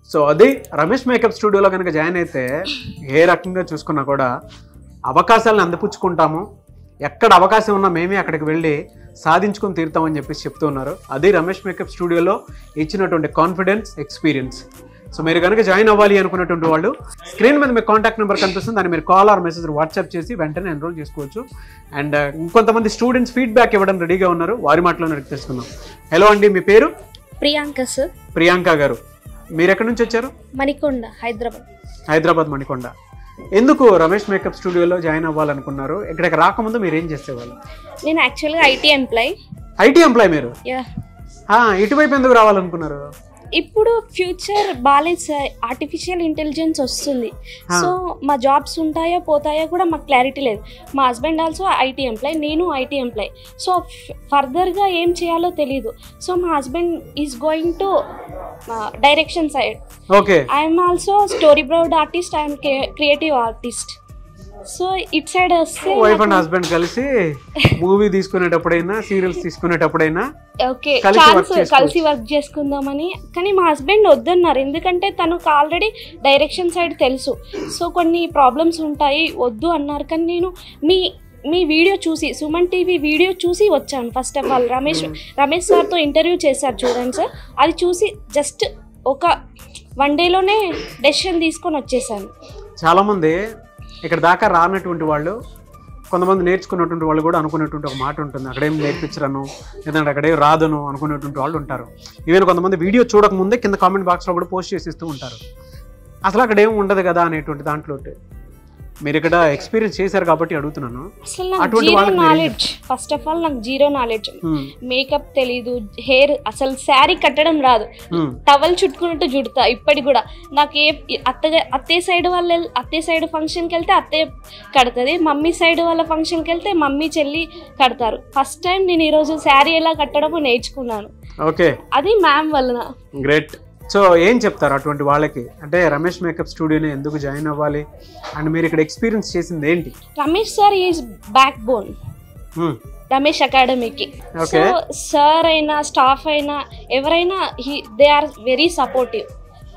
So అది Ramesh makeup స్టూడియోలో కనుక జాయిన్ అయితే ఏ రకంగా చూసుకున్నా కూడా అవకాశాలను అందిపుచ్చుకుంటాము ఎక్కడ అవకాశం ఉన్నా మేమే అక్కడికి వెళ్ళి సాధించుకొని తీరుతామని చెప్పేసి చెప్తూ ఉన్నారు అది రమేష్ మేకప్ స్టూడియోలో ఇచ్చినటువంటి కాన్ఫిడెన్స్ ఎక్స్పీరియన్స్ సో మీరు కనుక జాయిన్ అవ్వాలి అనుకున్నటువంటి వాళ్ళు స్క్రీన్ మీద మీకు కాంటాక్ట్ నెంబర్ కనిపిస్తుంది దాన్ని మీరు కాల్ ఆర్ మెసేజ్ వాట్సాప్ చేసి వెంటనే ఎన్రోల్ చేసుకోవచ్చు అండ్ ఇంకొంతమంది స్టూడెంట్స్ ఫీడ్బ్యాక్ ఇవ్వడం రెడీగా ఉన్నారు వారి మాటలో అడిగి తెలుసుకుందాం హలో అండి మీ పేరు ప్రియాంక సార్ ప్రియాంక గారు మీరు ఎక్కడి నుంచి వచ్చారు మణికొండ హైదరాబాద్ హైదరాబాద్ మణికొండ ఎందుకు రమేష్ మేకప్ స్టూడియోలో జాయిన్ అవ్వాలనుకున్నారు ఇక్కడికి రాకముందు మీరు ఏం చేసేవాళ్ళు నేను యాక్చువల్గా ఐటీ ఎంప్లాయ్ ఐటీ ఎంప్లాయ్ మీరు యా ఆ, ఇటువైపు ఎందుకు రావాలనుకున్నారు ఇప్పుడు ఫ్యూచర్ బాగాలేదు సార్ ఆర్టిఫిషియల్ ఇంటెలిజెన్స్ వస్తుంది ఆ. సో మా జాబ్స్ ఉంటాయో పోతాయో కూడా మాకు క్లారిటీ లేదు మా హస్బెండ్ ఆల్సో ఐటీ ఎంప్లాయ్ నేను ఐటీ ఎంప్లాయ్ సో ఫర్దర్గా ఏం చేయాలో తెలియదు సో మా husband is going to direction side okay I'm also storyboard artist I'm creative artist so it side వస్తే వైఫ్ అండ్ హస్బెండ్ కలిసి మూవీ తీసుకునేటప్పుడైనా సీరియల్స్ తీసుకునేటప్పుడైనా ఓకే కలిసి work ఛాన్స్ చేసుకోవచ్చు. కలిసి వర్క్ చేసుకుందామని కానీ మా హస్బెండ్ వద్దన్నారు ఎందుకంటే తనకు ఆల్రెడీ డైరెక్షన్ సైడ్ తెలుసు సో కొన్ని ప్రాబ్లమ్స్ ఉంటాయి వద్దు అన్నారు కానీ నేను మీ మీ వీడియో చూసి సుమన్ టీవీ వీడియో చూసి వచ్చాను first of all Ramesh Ramesh సార్తో ఇంటర్వ్యూ చేశారు చూడండి సార్ అది చూసి జస్ట్ ఒక వన్ డేలోనే డెసిషన్ తీసుకొని వచ్చేసాను చాలామంది ఇక్కడ దాకా రానటువంటి వాళ్ళు కొంతమంది నేర్చుకున్నటువంటి వాళ్ళు కూడా అనుకునేటువంటి ఒక మాట ఉంటుంది అక్కడేం నేర్పించరను లేదంటే అక్కడేం రాదును అనుకునేటువంటి వాళ్ళు ఉంటారు ఈవెన్ కొంతమంది వీడియో చూడక ముందే కింద కామెంట్ బాక్స్లో కూడా పోస్ట్ చేసి ఇస్తూ ఉంటారు అసలు అక్కడ ఏం ఉండదు కదా అనేటువంటి దాంట్లో మీరు ఇక్కడ ఎక్స్పీరియన్స్ చేశారు కాబట్టి అడుగుతున్నాను అసలు నాకు అటువంటి జీరో వాళ్ళకి మీరు ఏం నాలెడ్జ్ ఫస్ట్ ఆఫ్ ఆల్ నాకు జీరో నాలెడ్జ్ హ్మ్, మేకప్ తెలీదు హెయిర్ అసలు శారీ కట్టడం రాదు హ్మ్, టవల్ చుట్టుకున్నట్టు చుడతా ఇప్పటికి కూడా నాకు ఏ అత్తగా అత్తయ్య సైడ్ వాళ్ళ అత్తయ్య సైడ్ ఫంక్షన్కి వెళ్తే అత్తయ్య కడుతుంది మమ్మీ సైడ్ వాళ్ళ ఫంక్షన్కి వెళ్తే మమ్మీ చెల్లి కడతారు ఫస్ట్ టైం నేను ఈరోజు శారీ ఎలా కట్టడమో నేర్చుకున్నాను ఓకే అది మ్యామ్ వలన గ్రేట్ సో ఏం చెప్తారు అటువంటి వాళ్ళకి అంటే రమేష్ మేకప్ స్టూడియోని ఎందుకు జాయిన్ అవ్వాలి అండ్ మీరు ఇక్కడ ఎక్స్పీరియన్స్ చేసింది ఏంటి Ramesh sir is backbone hmm, Ramesh అకాడమీకి సో Okay. సార్ అయినా స్టాఫ్ అయినా ఎవరైనా he they are very supportive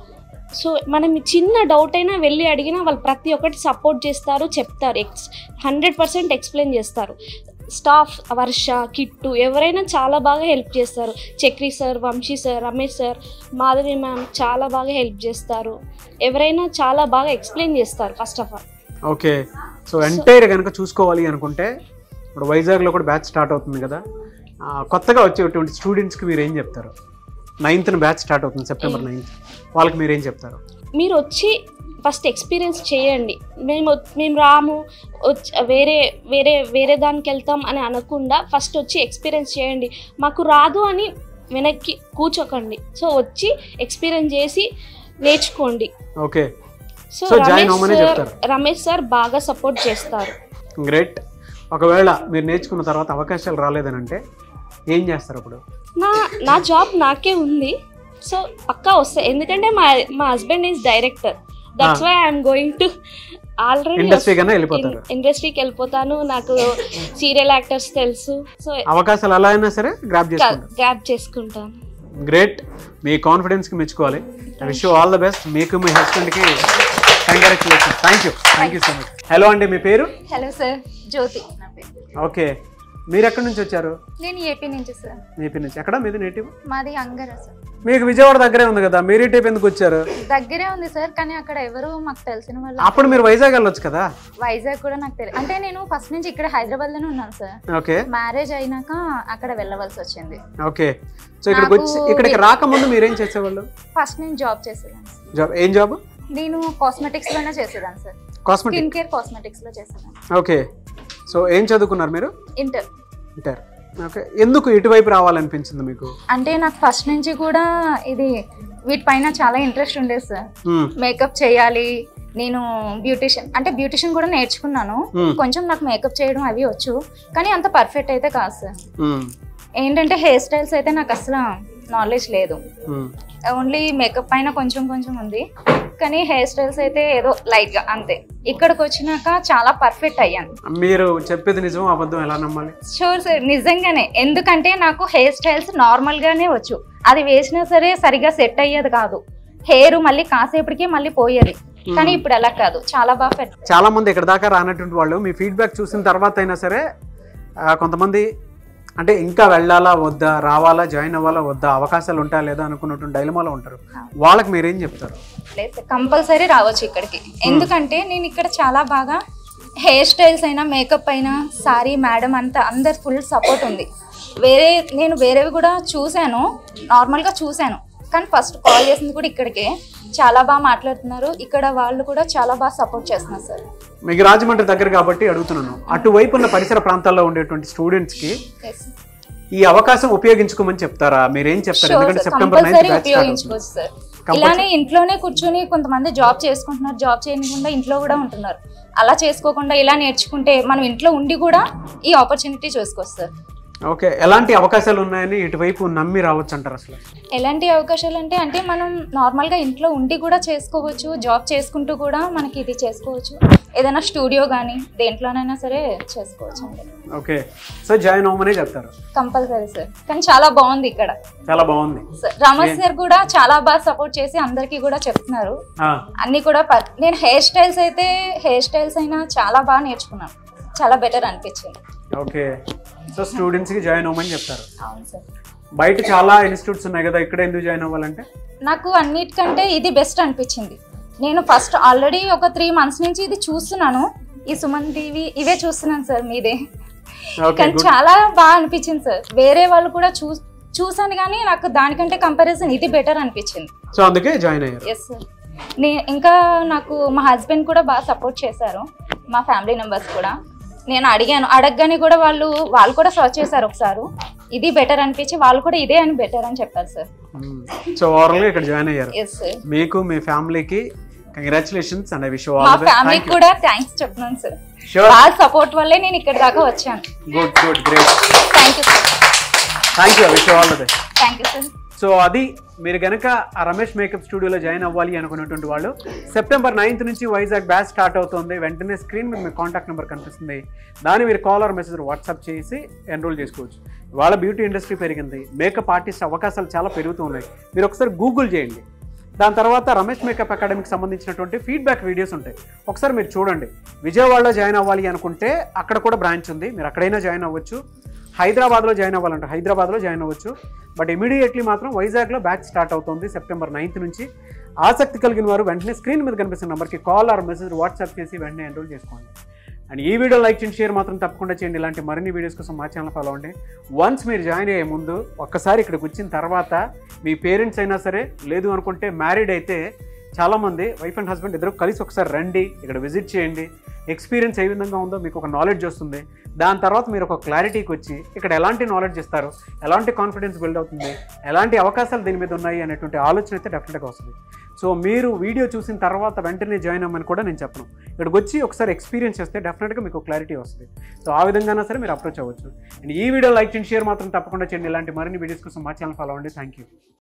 so మనం చిన్న డౌట్ అయినా వెళ్ళి అడిగినా వాళ్ళు ప్రతి ఒక్కటి సపోర్ట్ చేస్తారు చెప్తారు ఎక్స్ హండ్రెడ్ పర్సెంట్ ఎక్స్ప్లెయిన్ చేస్తారు స్టాఫ్ వర్ష కిట్టు ఎవరైనా చాలా బాగా హెల్ప్ చేస్తారు Chakri sir Vamsi sir Ramesh sir Madhavi ma'am చాలా బాగా హెల్ప్ చేస్తారు ఎవరైనా చాలా బాగా ఎక్స్ప్లెయిన్ చేస్తారు first of all okay so entire కనుక చూసుకోవాలి అనుకుంటే ఇప్పుడు వైజాగ్లో కూడా బ్యాచ్ స్టార్ట్ అవుతుంది కదా ఆ, కొత్తగా వచ్చేటువంటి స్టూడెంట్స్కి మీరు ఏం చెప్తారు నైన్త్న బ్యాచ్ స్టార్ట్ అవుతుంది సెప్టెంబర్ నైన్త్ వాళ్ళకి మీరు ఏం చెప్తారు మీరు వచ్చి ఫస్ట్ ఎక్స్పీరియన్స్ చేయండి మేము వచ్- మేము రాము వచ్చి వేరే వేరే వేరే దానికి వెళ్తాం అని అనకుండా ఫస్ట్ వచ్చి ఎక్స్పీరియన్స్ చేయండి మాకు రాదు అని వెనక్కి కూర్చోకండి సో వచ్చి ఎక్స్పీరియన్స్ చేసి నేర్చుకోండి okay so So, join Ramesh అవ్వమనే సార్ చెప్తారు. రమేష్ సార్ బాగా సపోర్ట్ చేస్తారు గ్రేట్ ఒకవేళ మీరు నేర్చుకున్న తర్వాత అవకాశాలు రాలేదని అంటే ఏం చేస్తారు అప్పుడు నా నా జాబ్ నాకే ఉంది సో పక్కా వస్తాయి ఎందుకంటే మా మా husband is director that's why I'm going to already industry కన్నా వెళ్ళిపోతారు ఇండస్ట్రీకి వెళ్ళిపోతాను నాకు సీరియల్ యాక్టర్స్ తెలుసు సో అవకాశాలు ఎలా అయినా సరే గ్రాప్ చేసుకుంటారు గ్రాప్ చేసుకుంటాను గ్రేట్ మీ కాన్ఫిడెన్స్కి మెచ్చుకోవాలి I wish all the best మీకు మీ హస్బెండ్కి congratulation thank you thank you so much hello అండి మీ పేరు హలో సార్ జ్యోతి నా పేరు ఓకే మీరు ఎక్కడి నుంచి వచ్చారు నేను ఏపీ నుంచి సార్ ఏపీ నుంచి ఎక్కడ మీది నేటివ్ మాది అంగర సార్ మీకు విజయవాడ దగ్గరే ఉంది కదా మీరు ఈ టైప్ ఎందుకు వచ్చారు దగ్గరే ఉంది సార్ కానీ అక్కడ ఎవరు మాకు తెలిసిన వాళ్ళు అప్పుడు మీరు వైజాగ్ వెళ్ళొచ్చు కదా వైజాగ్ కూడా నాకు తెలియదు అంటే నేను ఫస్ట్ నుంచి ఇక్కడ హైదరాబాద్ లోనే ఉన్నాను సార్ ఓకే మ్యారేజ్ అయినాక అక్కడ వెళ్ళవలసి వచ్చింది ఓకే సో ఇక్కడికి వచ్చి నాకు- ఇక్కడికి రాకముందు మీరేం చేసేవాళ్ళు ఫస్ట్ నేను జాబ్ చేసేదాన్ని సార్. జాబ్ ఏం జాబ్ నేను కాస్మెటిక్స్ లోనే చేసేదాన్ని sir cosmetic skin care cosmetics లో చేసేదాన్ని ఓకే సో ఏం చదువుకున్నారు మీరు ఇంటర్ ఇంటర్ ఓకే ఎందుకు ఇటువైపు రావాలనిపించింది మీకు అంటే నాకు ఫస్ట్ నుంచి కూడా ఇది వీటిపైన చాలా ఇంట్రెస్ట్ ఉండేది సార్ మ్మ్. మేకప్ చేయాలి నేను బ్యూటిషియన్ అంటే బ్యూటిషియన్ కూడా నేర్చుకున్నాను Hmm. కొంచెం నాకు మేకప్ చేయడం అవి వచ్చు కానీ అంత పర్ఫెక్ట్ అయితే కాదు సార్ మ్మ్. ఏంటంటే హెయిర్ స్టైల్స్ అయితే నాకు అసలు నాలెడ్జ్ లేదు మ్మ్. ఓన్లీ మేకప్ పైన కొంచెం కొంచెం ఉంది కానీ హెయిర్ స్టైల్స్ అయితే ఏదో లైట్ గా అంతే ఇక్కడికి వచ్చినాక చాలా పర్ఫెక్ట్ అయ్యాను మీరు చెప్పేది నిజం అబద్ధం ఎలా నమ్మాలి షూర్ సార్ నిజంగానే ఎందుకంటే నాకు హెయిర్ స్టైల్స్ నార్మల్ గానే వచ్చు అది వేసినా సరే సరిగా సెట్ అయ్యేది కాదు హెయిర్ మళ్ళీ కాసేపటికి మళ్ళీ పోయేది కానీ ఇప్పుడు అలా కాదు చాలా బాగా పెట్ చాలా మంది ఇక్కడ దాకా రానటువంటి వాళ్ళు మీ ఫీడ్బ్యాక్ చూసిన తర్వాత అయినా సరే ఆ, కొంతమంది అంటే ఇంకా వెళ్ళాలా వద్దా రావాలా జాయిన్ అవ్వాలా వద్దా అవకాశాలు ఉంటాయా లేదా అనుకున్నటువంటి డైలమాలో ఉంటారు వాళ్ళకి మీరేం చెప్తారు ప్లేస్ కంపల్సరీ రావచ్చు ఇక్కడికి ఎందుకంటే నేను ఇక్కడ చాలా బాగా హెయిర్ స్టైల్స్ అయినా మేకప్ అయినా సారీ మేడం అంతా అందరు ఫుల్ సపోర్ట్ ఉంది వేరే నేను వేరేవి కూడా చూశాను నార్మల్గా చూశాను కానీ ఫస్ట్ కాల్ చేసింది కూడా ఇక్కడికే చాలా బాగా మాట్లాడుతున్నారు ఇక్కడ వాళ్ళు కూడా చాలా బాగా సపోర్ట్ చేస్తున్నారు సార్ మీకు రాజమండ్రి దగ్గర కాబట్టి అడుగుతున్నాను అటువైపు ఉన్న పరిసర ప్రాంతాల్లో ఉండేటువంటి స్టూడెంట్స్కి ఈ అవకాశం ఉపయోగించుకోమని చెప్తారా మీరేం చెప్తారు ఎందుకంటే September ninth compulsory batch start అవుతుంది ఉపయోగించుకోవచ్చు సార్ ఇలానే ఇంట్లోనే కూర్చొని కొంతమంది జాబ్ చేసుకుంటున్నారు జాబ్ చేయకుండా ఇంట్లో కూడా ఉంటున్నారు అలా చేసుకోకుండా ఇలా నేర్చుకుంటే మనం ఇంట్లో ఉండి కూడా ఈ ఆపర్చునిటీ చూసుకోవచ్చు సార్ ఓకే ఎలాంటి అవకాశాలు ఉన్నాయని ఇటువైపు నమ్మి రావచ్చు అంటారు అసలు ఎలాంటి అవకాశాలు అంటే అంటే మనం నార్మల్గా ఇంట్లో ఉండి కూడా చేసుకోవచ్చు జాబ్ చేసుకుంటూ కూడా మనకి ఇది చేసుకోవచ్చు ఏదైనా స్టూడియో కానీ దేంట్లోనైనా సరే చేసుకోవచ్చు అండి ఓకే సో జాయిన్ అవ్వమనే చెప్తారు కంపల్సరీ సార్ కానీ చాలా బాగుంది ఇక్కడ చాలా బాగుంది సార్ రమేష్ సార్ కూడా చాలా బాగా సపోర్ట్ చేసి అందరికీ కూడా చెప్తున్నారు ఆ, అన్నీ కూడా ప- నేను హెయిర్ స్టైల్స్ అయితే హెయిర్ స్టైల్స్ అయినా చాలా బాగా నేర్చుకున్నాను చాలా బెటర్ అనిపించింది ఓకే సో స్టూడెంట్స్కి జాయిన్ అవ్వమని చెప్తారు అవును సార్ బయట చాలా ఇన్స్టిట్యూట్స్ ఉన్నాయి కదా ఇక్కడ ఎందుకు జాయిన్ అవ్వాలంటే నాకు అన్నిటికంటే ఇది బెస్ట్ అనిపించింది నేను ఫస్ట్ ఆల్రెడీ ఒక త్రీ మంత్స్ నుంచి ఇది చూస్తున్నాను ఈ సుమన్ టీవీ ఇవే చూస్తున్నాను సార్ మీదే ఓకే కానీ గుడ్ చాలా బాగా అనిపించింది సార్ వేరే వాళ్ళు కూడా చూ చూసాను కానీ నాకు దానికంటే కంపారిజన్ ఇది బెటర్ అనిపించింది సో అందుకే జాయిన్ అయ్యారు ఎస్ సార్ నే ఇంకా నాకు మా హస్బెండ్ కూడా బాగా సపోర్ట్ చేశారు మా ఫ్యామిలీ మెంబర్స్ కూడా నేను అడిగాను అడగగానే కూడా వాళ్ళు వాళ్ళు కూడా సర్చ్ చేశారు ఒకసారి ఇది బెటర్ అనిపించి వాళ్ళు కూడా ఇదే అని బెటర్ అని చెప్పారు సార్ సో ఓవరాల్గా ఇక్కడ జాయిన్ అయ్యారు ఎస్ సార్ మీకు మీ ఫ్యామిలీకి కంగ్రాచులేషన్స్ అండ్ ఐ విష్ మా ఆల్ ఫ్యామిలీకి కూడా థ్యాంక్స్ చెప్తున్నాను సార్ షూర్ వాళ్ళ సపోర్ట్ వల్లే నేను ఇక్కడ దాకా వచ్చాను good good great thank you sir thank you wish all the thank you sir so అది మీరు గనక ఆ రమేష్ మేకప్ స్టూడియోలో జాయిన్ అవ్వాలి అనుకున్నటువంటి వాళ్ళు సెప్టెంబర్ నైన్త్ నుంచి వైజాగ్ బ్యాచ్ స్టార్ట్ అవుతుంది వెంటనే స్క్రీన్ మీద మీ కాంటాక్ట్ నెంబర్ కనిపిస్తుంది దాన్ని మీరు కాల్ ఆర్ మెసేజ్ వాట్సాప్ చేసి ఎన్రోల్ చేసుకోవచ్చు వాళ్ళ బ్యూటీ ఇండస్ట్రీ పెరిగింది మేకప్ ఆర్టిస్ట్ అవకాశాలు చాలా పెరుగుతూ ఉన్నాయి మీరు ఒకసారి గూగుల్ చేయండి దాని తర్వాత రమేష్ మేకప్ అకాడమీకి సంబంధించినటువంటి ఫీడ్బ్యాక్ వీడియోస్ ఉంటాయి ఒకసారి మీరు చూడండి విజయవాడలో జాయిన్ అవ్వాలి అనుకుంటే అక్కడ కూడా బ్రాంచ్ ఉంది మీరు అక్కడైనా జాయిన్ అవ్వచ్చు హైదరాబాద్లో జాయిన్ అవ్వాలంటే హైదరాబాద్లో జాయిన్ అవ్వచ్చు బట్ ఇమీడియట్లీ మాత్రం వైజాగ్లో బ్యాచ్ స్టార్ట్ అవుతుంది సెప్టెంబర్ నైన్త్ నుంచి ఆసక్తి కలిగిన వారు వెంటనే స్క్రీన్ మీద కనిపిస్తున్న నెంబర్కి కాల్ ఆర్ మెసేజ్ వాట్సాప్ చేసి వెంటనే ఎన్రోల్ చేసుకోండి అండ్ ఈ వీడియో లైక్ చేయండి షేర్ మాత్రం తప్పకుండా చేయండి ఇలాంటి మరిన్ని వీడియోస్ కోసం మా ఛానల్ ఫాలో అవ్వండి వన్స్ మీరు జాయిన్ అయ్యే ముందు ఒక్కసారి ఇక్కడికి వచ్చిన తర్వాత మీ పేరెంట్స్ అయినా సరే లేదు అనుకుంటే మ్యారీడ్ అయితే చాలామంది వైఫ్ అండ్ హస్బెండ్ ఇద్దరు కలిసి ఒకసారి రండి ఇక్కడ విజిట్ చేయండి ఎక్స్పీరియన్స్ ఏ విధంగా ఉందో మీకు ఒక నాలెడ్జ్ వస్తుంది దాని తర్వాత మీరు ఒక క్లారిటీకి వచ్చి ఇక్కడ ఎలాంటి నాలెడ్జ్ ఇస్తారు ఎలాంటి కాన్ఫిడెన్స్ బిల్డ్ అవుతుంది ఎలాంటి అవకాశాలు దీని మీద ఉన్నాయి అనేటువంటి ఆలోచన అయితే డెఫినెట్గా వస్తుంది సో మీరు వీడియో చూసిన తర్వాత వెంటనే జాయిన్ అవ్వమని కూడా నేను చెప్పను ఇక్కడికి వచ్చి ఒకసారి ఎక్స్పీరియన్స్ చేస్తే డెఫినెట్గా మీకు క్లారిటీ వస్తుంది సో ఆ విధంగానే సరే మీరు అప్రోచ్ అవ్వచ్చు అండ్ ఈ వీడియో లైక్ చేయండి షేర్ మాత్రం తప్పకుండా చేయండి ఇలాంటి మరిన్ని వీడియోస్ కోసం మా ఛానల్ ఫాలో అవ్వండి థ్యాంక్ యూ